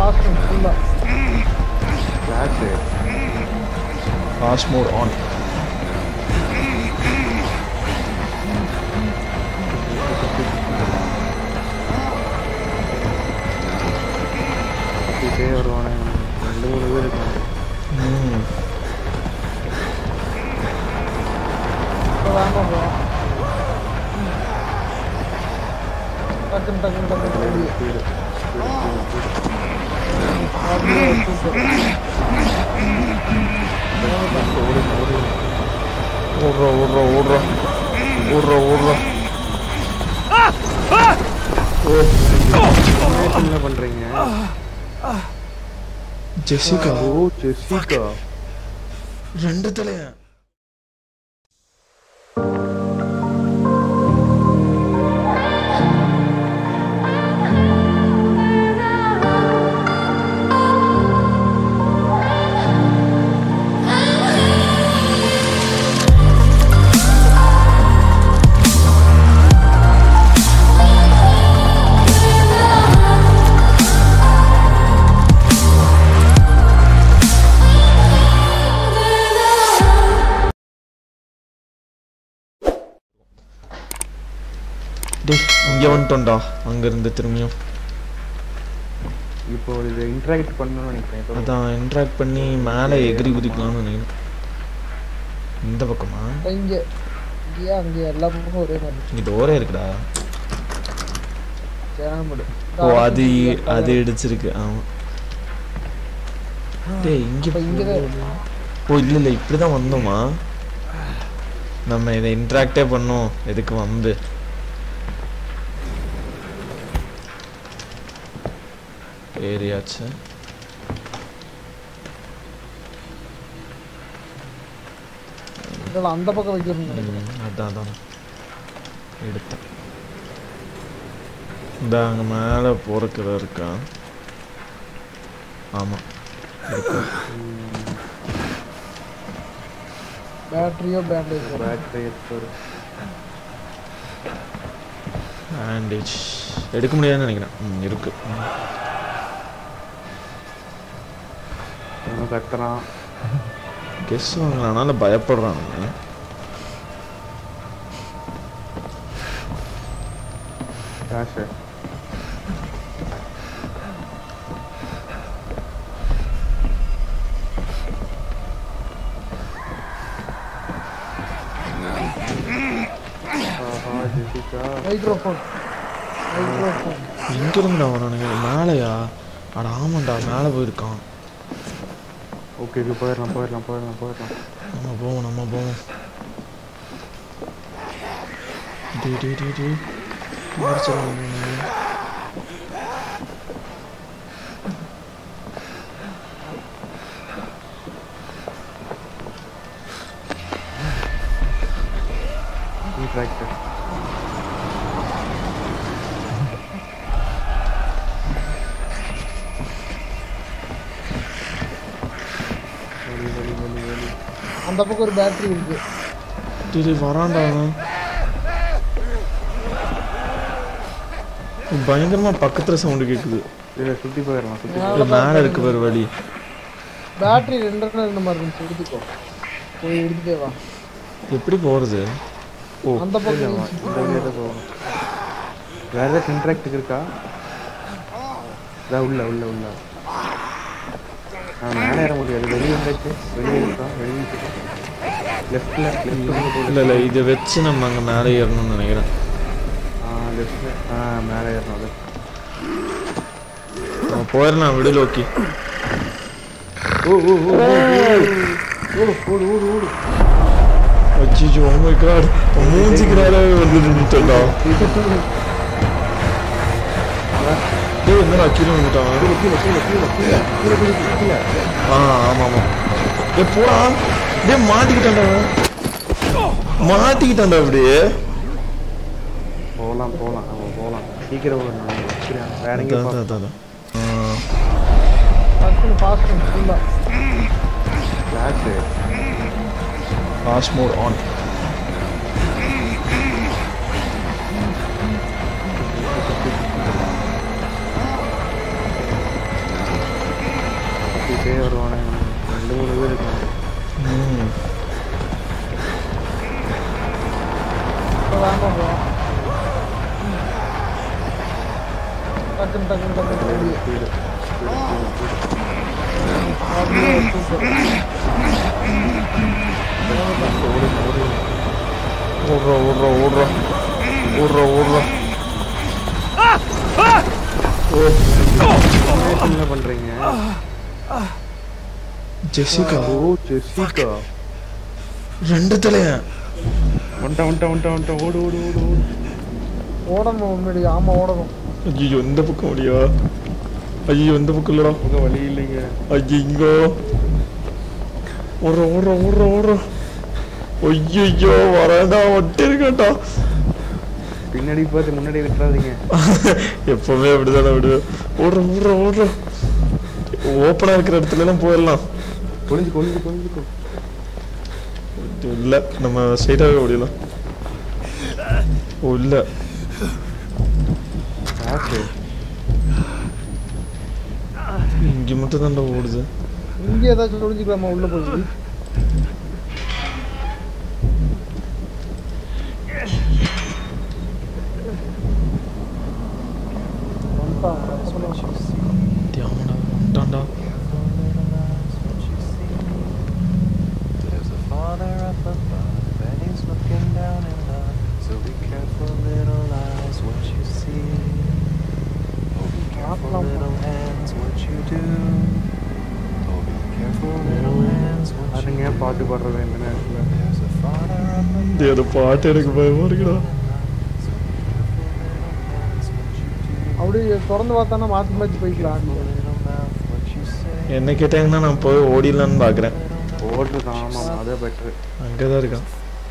Fast ஃபுல்லா flash fast mode on சுற்றிட்டே வருவானே ரெண்டு மூணு பேர் இருக்காங்க ம் இப்போ வாங்க bro. டக்குன்னு டக்குன்னு டக்குன்னு ரெடி ஸ்பீடு அப்படியே சூப்பர் ஓடுறா ஓடுறா ஓடுறா ஓடுறா ஓடுறா என்ன பண்ணுறீங்க ஜெசிகா ஓ ஜெசிகா ரெண்டு தலையா டேய் இங்கே வந்துட்டோம்டா அங்கேருந்து திரும்பியும் இப்போ இதை இன்ட்ராக்ட் பண்ணணும்னு நினைக்கிறேன் ஏதோ அதான் இன்ட்ராக்ட் பண்ணி மேலே எகிரி குதிக்கலாம்னு நினைக்கிறேன் இந்த பக்கமா இங்க இங்கேயா அங்கே எல்லா பக்கமும் ஒரே மாதிரி இங்கே டோரே இருக்குடா சேனல் ஓ அது அது இடிச்சிருக்கு ஆமாம் டேய் இங்கே இப்போ இங்கே தான் ஓ இல்லை இல்லை இப்படி தான் வந்தோமா நம்ம இதை இன்ட்ராக்டே பண்ணோம் எதுக்கு வம்பு ஏரியாச்சு இதெல்லாம் அந்த பக்கம் வைக்கணும்னு நினைக்கிறேன் ம், அதான் அதான் எடுத்தேன் இந்த அங்கே மேலே போறதுக்கு இருக்கா ஆமாம் இருக்கு பேட்டரியோ பேண்டேஜ் பேட்டரி எடுத்து பேண்டேஜ் எடுக்க முடியாதுன்னு நினைக்கிறேன் ம் இருக்கு ம். இன்னும் கத்துறான் கெஸ் வாங்கினால பயப்படுறான் அவன். கேஷு ஆஹா ஜெசிகா மைக்ரோஃபோன் மைக்ரோஃபோன் எங்க இருந்துடா வரானுங்க மேலையா அட ஆமாண்டா மேலே போயிருக்கான் ஓகே ஓகே போயிடலாம் போயிடலாம் போயிடலாம் போயிடலாம் நம்ம போவோம் நம்ம போவோம் டி டி டி டி மறைச்சிடலாம் இன்ட்ராக்டர் வலி வலி வலி வலி அந்த பக்கம் ஒரு பேட்டரி இருக்கு டி டி வரான்டா அவன் பயங்கரமா பக்கத்துல சவுண்டு கேக்குது இதை சுற்றி போயிடலாம் சுற்றி இது மேல இருக்கு பாரு வழி பேட்டரி ரெண்டு ரெண்டு மாதிரி இருந்துச்சு எடுத்துக்கோ போய் எடுத்துட்டே வா எப்படி போறது ஓ அந்த பக்கம் இந்த வழியாக தான் போகணும் வேற ஏதாச்சும் இன்ட்ராக்ட் இருக்கா இதான் உள்ள உள்ள உள்ள நான் மேலே ஏற முடியாது வெளியே இருந்தாச்சு வெளியே இருக்கா வெளியே இருக்கா லெஃப்டில் லெஃப்ட் இல்ல இல்ல இதை வச்சு நம்ம அங்க மேலே ஏறணும்னு நினைக்கிறேன் ஆ லெஃப்டில் ஆ மேலே ஏறணும் அது நம்ம போயிடலாம் விடு லோக்கி ஓ ஓ ஓ ஓ, ஓடு ஓடு ஓடு ஓடு அச்சிச்சோ ஓ மை காட் மூஞ்சிக்கிறாரே வந்து நின்னுட்டா டேய் என்னடா கீழே வந்துட்டான் கீழே கீழே கீழே கீழே கீழே கீழே கீழே கீழே ஆ ஆமா ஆமா டேய் போடா டேய் மாட்டிக்கிட்டான்டா அவன். மாட்டிக்கிட்டான்டா அப்படியே போகலாம் போகலாம் அவன் போகலாம் சீக்கிரம் போகலாம் நான் வைக்கிறேன் வேற அதான், எங்கேயும் அதான், அதான், அதான். ஆ, டக்குன்னு ஃபாஸ்ட் ஃபுல்லா ஃப்ளாஷு fast mode on சுற்றிட்டே வருவானுங்க ரெண்டு மூணு பேர் இருக்காங்க ம் இப்போ வாங்க bro. டக்குன்னு டக்குன்னு டக்குன்னு ஓடி. அப்படியே சூப்பர் ஓடுறா ஓடுறா ஓடுறா ஓடுறா ஓடுறா ஓ என்ன பண்றீங்க ஜெசிகா ஓ ஜெசிகா ரெண்டு தலையா வந்துட்டா வந்துட்டா வந்துட்டா வந்துட்டா ஓடு ஓடு ஓடு ஓடு ஓடணும் முன்னாடி ஆமா ஓடணும் ஐயோ இந்த பக்கம் முடியா ஐயோ இந்த பக்கம் இல்லடா உங்க வழி இல்லைங்க ஐயோ ஓடுற ஓடுற ஓடுற ஓடுற ஐயோ வரடா ஒட்டி இருக்கட்டா பின்னாடி பார்த்து முன்னாடி விட்டுறாதீங்க எப்பவுமே அப்படிதானே விடுவேன் ஓடுற ஓடுற ஓடுற ஓப்பனா இருக்கிற இடத்துல எல்லாம் போயிடலாம் கொழிஞ்சு கொழிஞ்சு கொழிஞ்சுக்கோ இல்ல நம்ம ஸ்ட்ரைட்டாவே ஓடிடலாம் ஓ இல்ல காசு இங்க மட்டும் தான்டா ஓடுது இங்கே ஏதாச்சும் நுழைஞ்சிக்கலாமா உள்ள போய் வந்துட்டான், வந்துட்டான். தியாமடா வந்துட்டான்டா There's a father up above, and he's looking down in love. So be careful, little eyes, what you see. Oh, be careful, little hands, what you do. Oh, be careful, little hands, what you அதுங்க do. பாட்டு பாடுறது இந்த நேரத்தில் There's a father up above. டேய், அந்த பாட்டு எனக்கு பயமா இருக்குடா So be careful, little hands, what you do. அப்படியே திறந்து பார்த்தானா மாற்றி மாற்றி போய்க்கலாம் Little mouth, what you say. என்ன கேட்டாங்கன்னா நான் போய் ஓடிடலான்னு பாக்குறேன் ஓடுறது ஆமாம் அதே பெட்ரு அங்கதான் இருக்கான்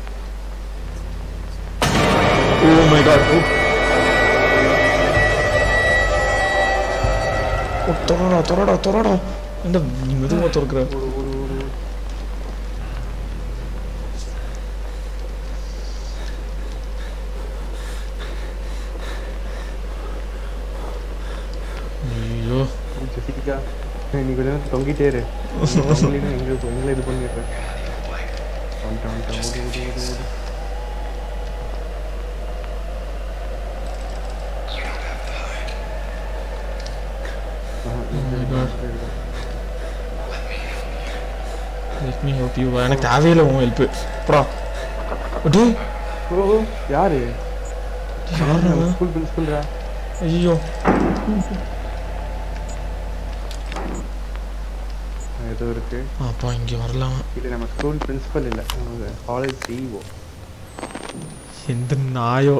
ஓ மை காட் ஓ தொடடா தொடடா தொடடா என்ன மெதுவா திறக்கிற ஐயோ ஜெசிகா நீ கொஞ்ச நேரம் தொங்கிட்டே இரு உங்களையும் எங்க உங்களை இது பண்ணிடுறேன் வந்துட்டேன் வந்துட்டேன் ஓடு ஓடு ஓடு ஓடு ஆஹா, இந்த Oh my God. இந்த இது. லெட் மீ ஹெல்ப் யூ எனக்கு தேவையில்லை உன் ஹெல்ப் அப்புறம் டேய் ஓ ஓ, யாரு யாரா ஸ்கூல் பிரின்சிபல்ரா ஐயோ ஏதோ இருக்கு அப்பா இங்க வரலாம் இது நம்ம ஸ்கூல் பிரின்சிபல் இல்லை நம்ம காலேஜ் சிஇஓ எந்த நாயோ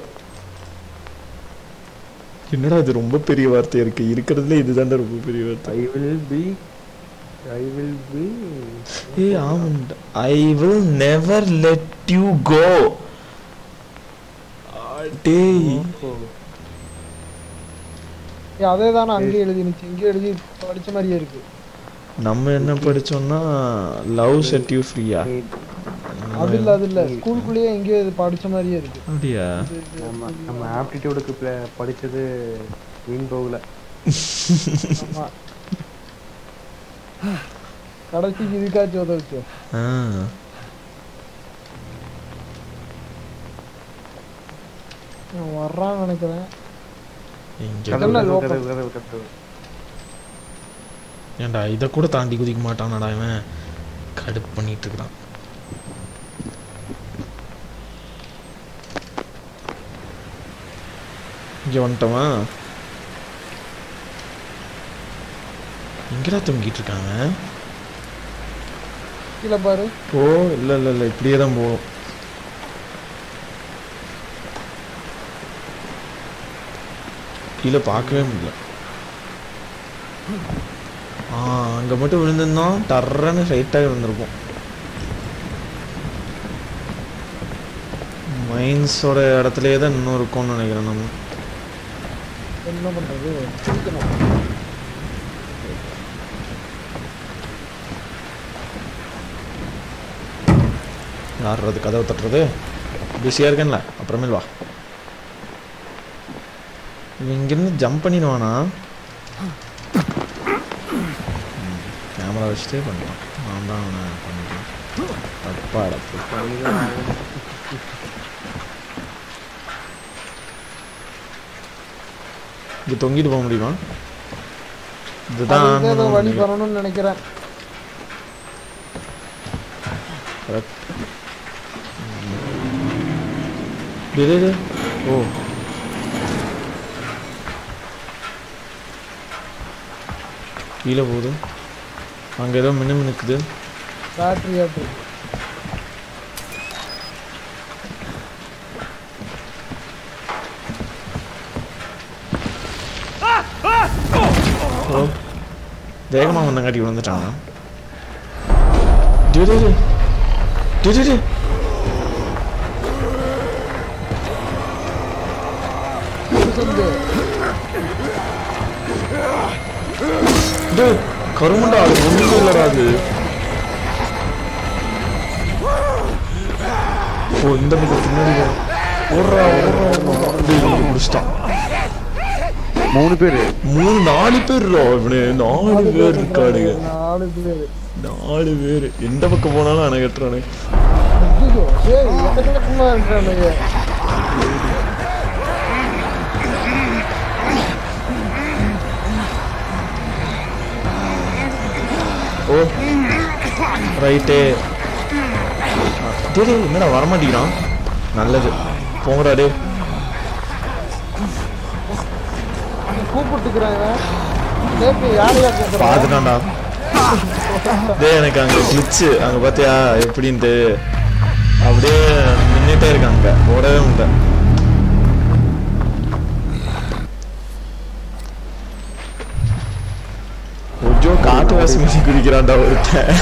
என்னடா இது ரொம்ப பெரிய வார்த்தையா இருக்கு இருக்கிறதுல இதுதான்டா ரொம்ப பெரிய வார்த்தை I will be I will be ஏய் ஆமாண்டா I will never let you go டேய் ஏ அதே தானே அங்கேயே எழுதினுச்சு இங்கேயே எழுதி படிச்ச மாதிரியே இருக்கு நம்ம என்ன படிச்சோம்னா லவ் செட் யூ ஃப்ரீயா அது இல்ல அது இல்ல ஸ்கூலுக்குள்ளேயே எங்கேயோ இது படிச்ச மாதிரியே இருக்கு அப்படியா நம்ம நம்ம ஆப்டிடியூடுக்கு படிச்சது வீண் போகல ஆமா கடைசிக்கு இதுக்காச்சும் உதவுச்சு ஆ அவன் வர்றான்னு நினைக்கிறேன் இங்க கதவு, ஜன்னல் கதவு, open. கதவு, கதவு, கதவு. ஏன்டா இதை கூட தாண்டி குதிக்க மாட்டானடா இவன் கடுப்பு பண்ணிட்டு இருக்கிறான் இங்க வந்துட்டோமா எங்கடா தூங்கிட்டு இருக்காங்க கீழே பாரு ஓ இல்ல இல்ல இல்ல இப்படியே தான் போகும் கீழே பார்க்கவே முடியல ஆ அங்க மட்டும் விழுந்திருந்தோம் டர்றன்னு ஸ்ட்ரைட்டாக விழுந்திருப்போம் மைன்ஸோட இடத்துலயே தான் இன்னும் இருக்கும்னு நினைக்கிறேன் நம்ம என்ன பண்றது சிரிக்கணும் யார்றது கதவை தட்டுறது பிஸியாக இருக்கேன்ல அப்புறமேல் வா இவன் இங்கிருந்து ஜம்ப் பண்ணிடுவானா கேமரா வச்சுட்டே பண்ணிட்டான் நான் தான் அவனை பண்ணிட்டேன் தப்பா இடத்து இங்கே தொங்கிட்டு போக முடியுமா இதுதான் அதுக்கு ஏதோ ஆகணும்னு வழி நினைக்கிறேன். பண்ணணும்னு நினைக்கிறேன் Correct. டேய், டேய், டேய். ஓ கீழே போகுது அங்கே ஏதோ மின்னு மினுக்குது பேட்டரி ஆட்டு ஓ வேகமாக வந்தங்காட்டி விழுந்துட்டான் டேய், டேய், டேய். டேய், டேய், டேய். சொல்லு டேய் கருமண்டா அது ஒன்றுமே இல்லடா அது ஓ இந்த பக்கம் பின்னாடி வா. ஓடுறா ஓடுறா ஓடுறா டேய் இவனை முடிச்சிட்டான் மூணு பேர் மூணு நாலு பேர்ரா இவனு நாலு பேர் இருக்கானுங்க நாலு பேர் நாலு பேர் எந்த பக்கம் போனாலும் அணை கட்டுறானு ஐயோ ஏய் எக்கச்சக்கமா இருக்கிறானுங்க ஓ ரைட்டு டேய் டேய், என்னடா வரமாட்டேங்கிறான் நல்லது போங்கடா டே கூப்பிட்டுக்கிறாங்க கேக்கு யாரையா கூப்பிடுறா பார்த்துட்டான்டா டேய் எனக்கு அங்க கிளிச்சு அங்க பாத்தியா எப்படின்ட்டு அப்படியே நின்னுட்டே இருக்காங்க ஓடவே முடியல கொஞ்சம் காட்டு வாசி மீறி குடிக்கிறான்டா ஒருத்தன்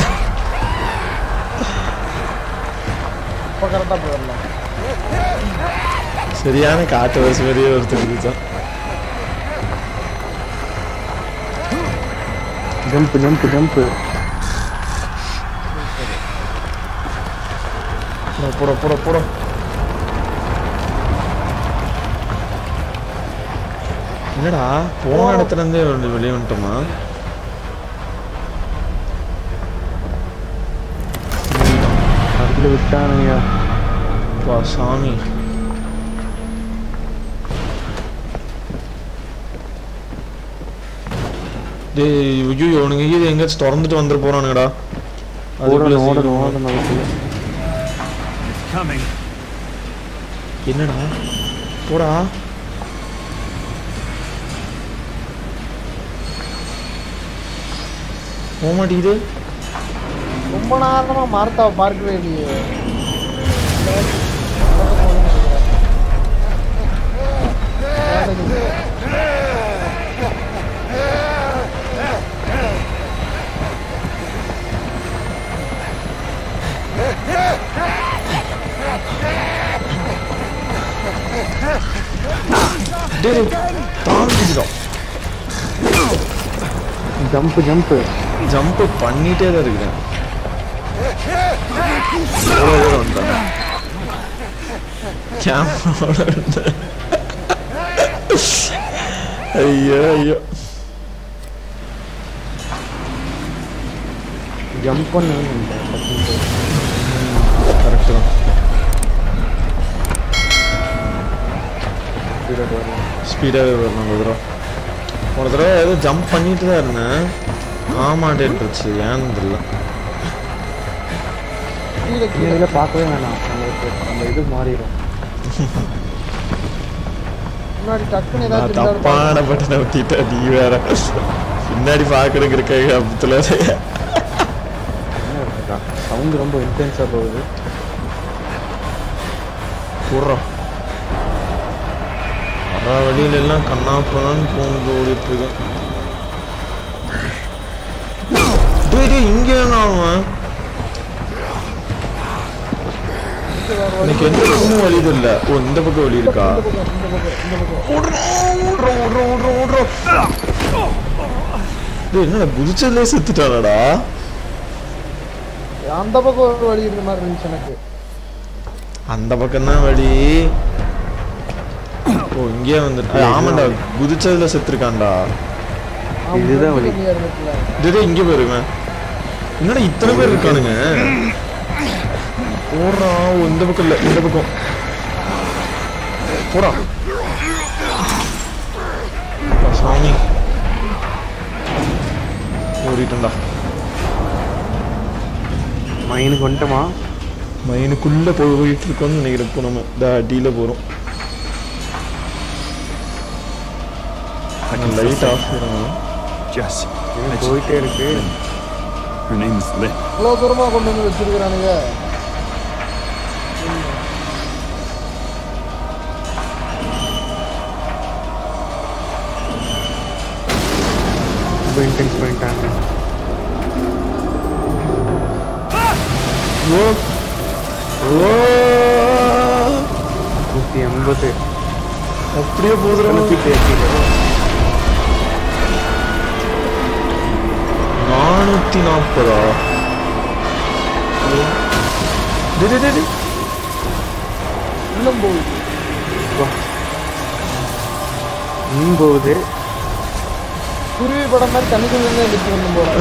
இப்போ கரெக்டாக போயிடலாம் சரியான காட்டு வாசி மாதிரியே ஒருத்தன் குடிச்சான் ஜம்ப் ஜம்ப் ஜம்ப் போட போட போட என்னடா போன இடத்துல இருந்தே வந்து வெளியே வந்துட்டோமா அதுக்குள்ள விட்டானுங்க பா சாமி டேய் ஐயோ இவனுங்க இது எங்கேயாச்சும் திறந்துட்டு வந்துட போறானுங்கடா அதுக்குள்ள ஓடணும் ஓடணும் சீக்கிரம் ஓடணும் அதுக்குள்ள என்னடா போடா போக மாட்டேங்குது ரொம்ப நேரமா மார்த்தாவை பார்க்கவே இல்லையே டேய் டேய், தாண்டிச்சிடும் ஜம்ப் ஜம்ப் ஜம்ப் பண்ணிட்டே தான் இருக்கிறேன் எவ்வளோ தூரம் வந்துட்டேன் கேமரோட இருந்தேன் ஐயோ ஐயோ ஜம்ப் பண்ணு கரெக்டு தான் ஸ்பீடாகவே வரணும் ஒரு தடவை ஒரு தடவை ஏதோ ஜம்ப் பண்ணிட்டு தான் இருந்தேன் ஆமாட்டேன்ருச்சு ஏன்னு தெரியல கீழே கீழே இதில் பார்க்கவே வேணாம் நம்மளுக்கு அந்த இது மாறிடும் முன்னாடி டக்குன்னு நான் ஏதாச்சும் இருந்தா தப்பான பட்டனை ஊத்திட்டேன் நீ வேற பின்னாடி பார்க்கணுங்கிற கை அப்பத்துல என்ன இருக்குக்கா சவுண்ட் ரொம்ப இன்டென்ஸாக போகுது போடுறோம் வர வழியில எல்லாம் கண்ணாப்பண்ணான்னு போகுது ஓடிட்டு இருக்கேன் டேய் டேய் இங்க என்ன அவன் எனக்கு எந்த பக்கமும் வழி இல்ல ஓ இந்த பக்கம் வழி இருக்கா இந்த பக்கம் இந்த பக்கம் ஓடுறோம் ஓடுறோம் ஓடுறோம் ஓடுறோம் ஓடுறோம் டேய் என்னடா குதிச்சதுலே செத்துட்டானடா அந்த பக்கம் ஒரு வழி இருந்த மாதிரி இருந்துச்சு எனக்கு அந்த பக்கம் தான் வழி ஓ இங்கேயே வந்துட்டு ஆமாண்டா குதிச்சதுல செத்துருக்கான்டா அவன் இதுதான் வழி. கம்மியா இருந்துச்சுல. இதே இங்க பாருங்க என்னடா இத்தனை பேர் இருக்கானுங்க போடுறான் ஓ, இந்த பக்கம் இல்ல இந்த பக்கம் போடா அப்பா, சாமி ஓடிட்டா மைனுக்கு வந்துட்டோமா மைனுக்குள்ள போயிட்டு இருக்கோம்னு நினைக்கிறேன் இப்போ நம்ம இந்த அடியில போறோம் லைட் ஆஃப் பண்ணணும் Jess. இது போயிட்டே இருக்கு Her name is Lynn. இவ்வளவு தூரமா கொண்டு வந்து வச்சிருக்கிறானுங்க ரொம்ப இன்டென்ஸ் பண்ணிட்டாங்க ஓ ஓ நூற்றி எண்பது அப்படியே போதுறோம் நூற்றி தேர்ட்டி நானூத்தி நாற்பதா டேய், டேய், டேய், டேய். இன்னும் போகுது இன்னும் போகுது குருவி படம் மாதிரி தண்ணிக்குள்ள இருந்து எடுத்து வந்து போறான்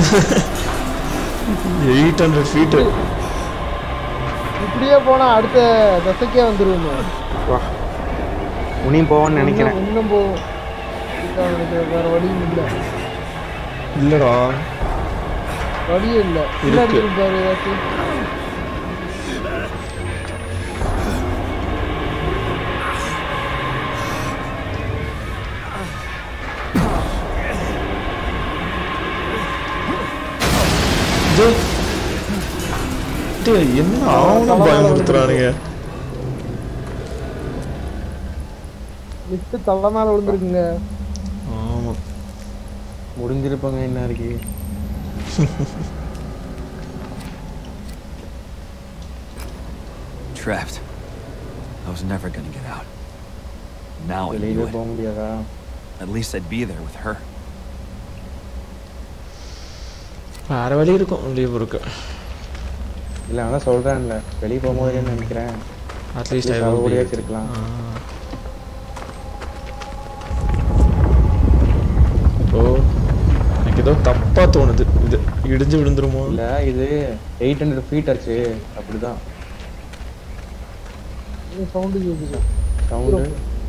800 feet இப்படியே போனா அடுத்த தசைக்கே வந்துருவோமே வா உனியும் போவான்னு நினைக்கிறேன் இன்னும் இன்னும் போகும் இதுதான் எனக்கு வேற வழியும் இல்ல இல்லடா வழியே இல்ல பின்னாடி இருக்கு. பாரு ஏதாச்சும் டேய். டேய், என்ன அவனும் பயமுறுத்துறானுங்க லிஃப்ட் தள்ள மேல விழுந்துருக்குங்க ஆமா முடிஞ்சிருப்பாங்க என்ன இருக்கு Trapped. I was never gonna get out. Now I knew வெளியில it. போக முடியாதா At least I'd be there with her. வேற வழி இருக்கும் லீவ் இருக்கு இல்லை அதான் சொல்கிறேன்ல வெளியே போகும்போது நினைக்கிறேன் அட்லீஸ்ட் At least அவ ஓடியாச்சும் இருக்கலாம். இப்போ எனக்கு ஏதோ தப்பா தோணுது இது இடிஞ்சு விழுந்துருமோ இல்லை இது எயிட் ஹண்ட்ரட் ஃபீட் ஆச்சு அப்படிதான் சவுண்டு கேக்குது சவுண்டு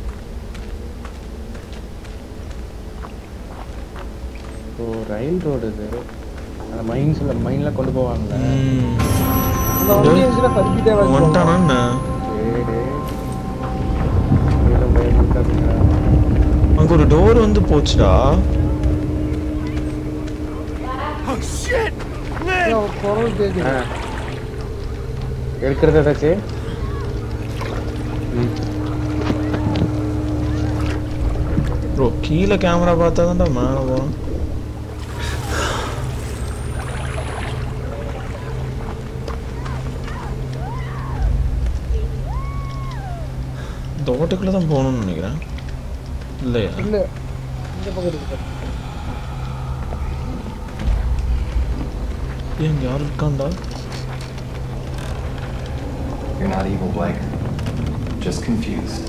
இப்போ ரயில் ரோடு இது அந்த மைன்ஸில் மைன்லாம் கொண்டு போவாங்கல்ல ம். அந்த வண்டி இருந்துச்சுன்னா சறுக்கிட்டே வந்து வந்துட்டானா என்ன? சரி இதெல்லாம் பயமுறுத்தாதுங்க அங்க ஒரு டோர் வந்து போச்சுடா குரல் கேக்குது ஆ எடுக்கிறது ஏதாச்சு ம் ப்ரோ கீழே கேமரா பார்த்தா தான்டா மேலே போகணும் இந்த ஓட்டுக்குள்ள தான் போகணும்னு நினைக்கிறேன் இல்லையா இல்ல இந்த பக்கம் இருக்கு பாரு. ஏன் இங்க யாரும் இருக்காண்டா You're not evil, Blake. Just confused.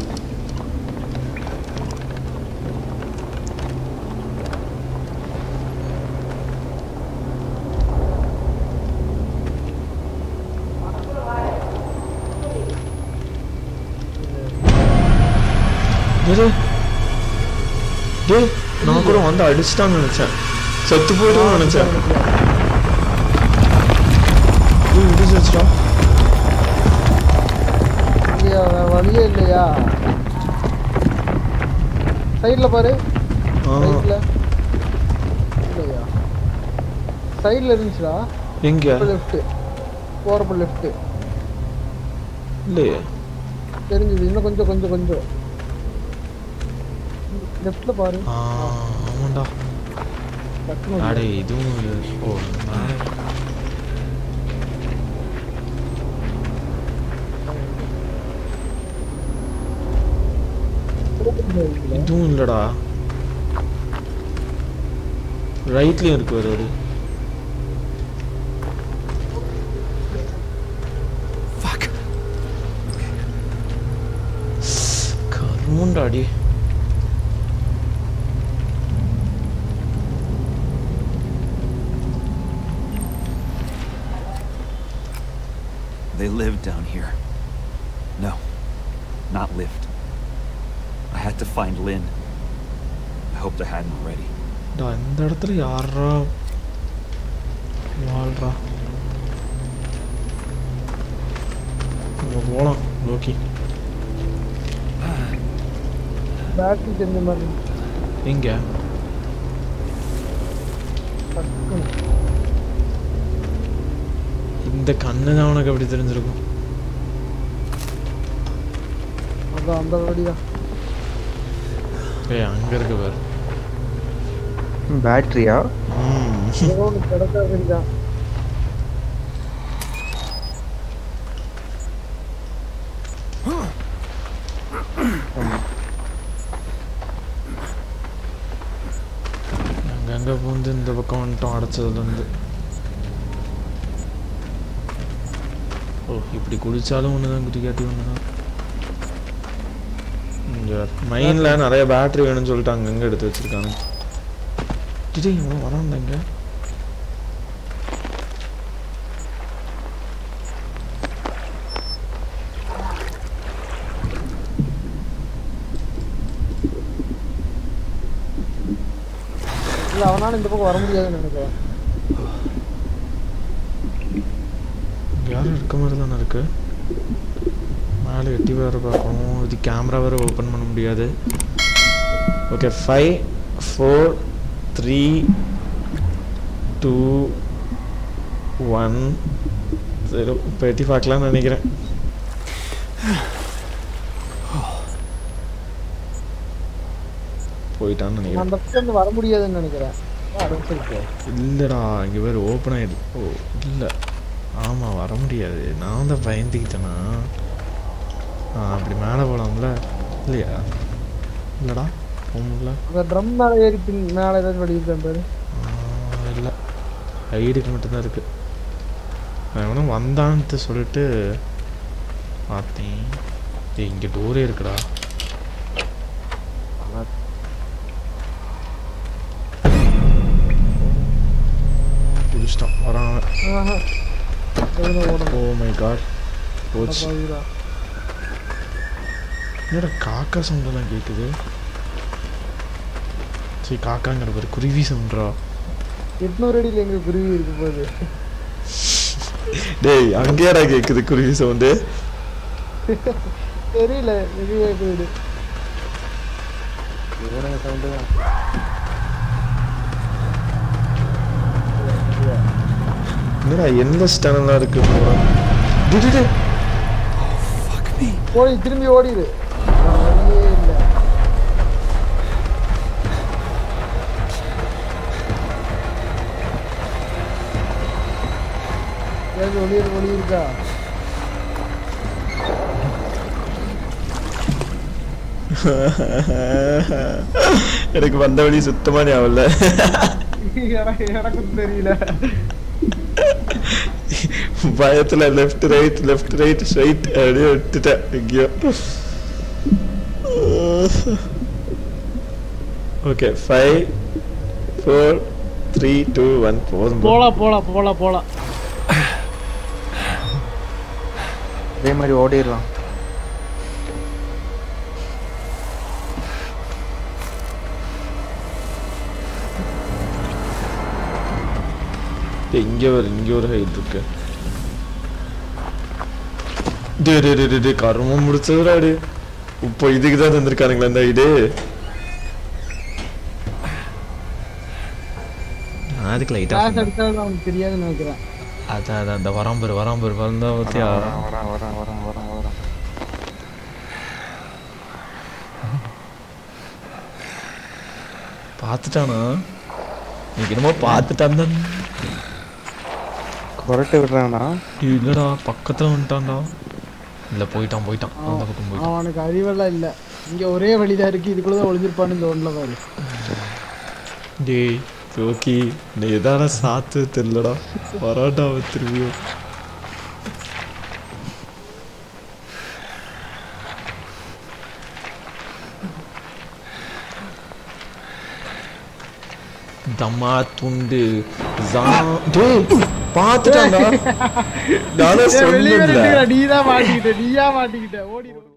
இரு டேய் நான் கூட வந்து அடிச்சிட்டான்னு நினைச்சேன் செத்து போயிடும்னு நினைச்சேன் டேய் இடிச்சிருச்சுடா இல்லையா வேற வழியே இல்லையா சைடுல பாரு ஆ ரைட்ல இல்லையா சைடுல இருந்துச்சுடா எங்க லெஃப்ட் போறப்ப லெஃப்ட் இல்லையே தெரிஞ்சது இன்னும் கொஞ்சம் கொஞ்சம் கொஞ்சம் லெஃப்ட்ல பாரு ஆ ஆமாண்டா டக்குனு அடே இதுவும் இது- ஓ மேலே வந்து. இதுவும் இல்லடா ரைட்லயும் இருக்கு ஒரு ஒரு Fuck. கருமுண்டா அடி they lived down here. No, not lived. I had to find Lynn. I hoped I hadn't already. டா இந்த இடத்துல யாரா வாழ்றா இங்க போலாம் லோக்கி பேட்டரி தெரிஞ்ச மாதிரி இருந்துச்சு. எங்க டக்குன்னு. இந்த கண்ணு தான் உனக்கு அப்படி தெரிஞ்சிருக்கும் அதான் அந்த வழிதான் ஏய் அங்க இருக்கு பாரு பேட்டரியா ம் ஏதோ ஒன்று கிடைச்சா சரிதான் அங்கங்க பூந்து இந்த பக்கம் வந்துட்டோம் அடைச்சதுலேருந்து ஓ இப்படி குடிச்சாலும் ஒன்று தான் குடிக்காட்டி ஒன்று தான் இங்கே மெயினில் நிறைய பேட்டரி வேணும்னு சொல்லிட்டு அங்கங்கே எடுத்து வச்சிருக்காங்க டிடே இவன் வரான்டா இங்கே இல்லை அவனால இந்த பக்கம் வர முடியாதுன்னு நினைக்கிறேன் யாரும் இருக்க மாதிரி தானே இருக்கு மேலே எட்டி வேறு பார்க்கணும் இது கேமரா வேறு ஓப்பன் பண்ண முடியாது okay five four three two one zero இப்போ எட்டி பார்க்கலாம்னு நினைக்கிறேன் போயிட்டான்னு நினைக்கிறேன் அந்த பக்கம் இருந்து வர முடியாதுன்னு நினைக்கிறேன் அடைச்சிருக்கு இல்லைடா இங்கே வேறு ஓப்பன் ஆகிடு ஓ இல்லை ஆமாம் வர முடியாது நான் தான் பயந்துக்கிட்டேனா ஆ அப்படி மேலே போகலாம்ல இல்லையா இல்லைடா போக முடியல அந்த ட்ரம் மேலே ஏறி பின் மேலே ஏதாச்சும் வடிக்கிறேன் பாரு இல்லை ஐடிக்கு மட்டும்தான் இருக்குது நான் எவனும் வந்தான்ட்டு சொல்லிட்டு பார்த்தேன் ஏய் இங்கே டோரே இருக்குடா குடிச்சிட்டான் வரான் அவன். ஆஹா எதுவும் ஓடணும் ஓ மை காட் போச்சு அப்பாவிடா. என்னடா காக்கா சவுண்டெல்லாம் கேட்குது சரி காக்காங்கிற பாரு குருவி சவுண்டா எட்நூறு அடியில் எங்க குருவி இருக்கு போகுது டேய் அங்கேயாடா கேட்குது குருவி சவுண்டு தெரியல எங்க கேக்குது இவனோட சவுண்டு தான் என்னடா எந்த சேனல்லாம் இருக்கு டேய், டேய், டேய். ஓடி திரும்பி ஓடிடு வேற வழியே இல்லை ஏதாவது ஒளியிற ஒளி இருக்கா எனக்கு வந்த வழி சுத்தமா ஞாபகம் இல்ல எனக்கு எனக்கும் தெரியல பயத்துல left right left right straight அப்படியே விட்டுட்டேன் எங்கேயோ okay five four three two one போதும் போதும். போலாம் போலாம் போலாம் போலாம் அதே மாதிரி ஓடிடலாம் டேய், இங்க ஒரு இங்க ஒரு ஹைட் இருக்கு டே டே டே டே கர்மம் முடிச்சதுடா டே இப்போ இதுக்கு தான் தந்திருக்கானுங்களா இந்த ஐடு அதுக்கு லைட்டா கிளாஸ் அடிச்சாலும் அவனுக்கு தெரியாதுன்னு நினைக்கிறேன் அதான் அதான் அந்த வராம்பர் வராம்பர் வந்தா பத்தியா வரான் வரான் வரான் வரான் வரான் வரான் பார்த்துட்டானா எனக்கு என்னமோ பார்த்துட்டான் தான் குரட்டை விடுறானா இல்லடா பக்கத்துல வந்துட்டான்டா இல்ல போயிட்டான் போயிட்டான் அந்த பக்கம் போயிட்டான் அவனுக்கு அறிவெல்லாம் இல்ல இங்க ஒரே வழிதான் இருக்கு இதுக்குள்ளதான் ஒளிஞ்சிருப்பான்னு இந்த ஒண்ணுல பாரு டேய் ஓகே நீ எதான சாத்து தெரியலடா வராண்டா அவன் திரும்பியும் தம்மா துண்டு ஜா- டேய் பார்த்துட்டான்டா நானும் வெளியே சொன்னேன்ல நீ தான் மாட்டிக்கிட்ட நீயா மாட்டிக்கிட்ட ஓடி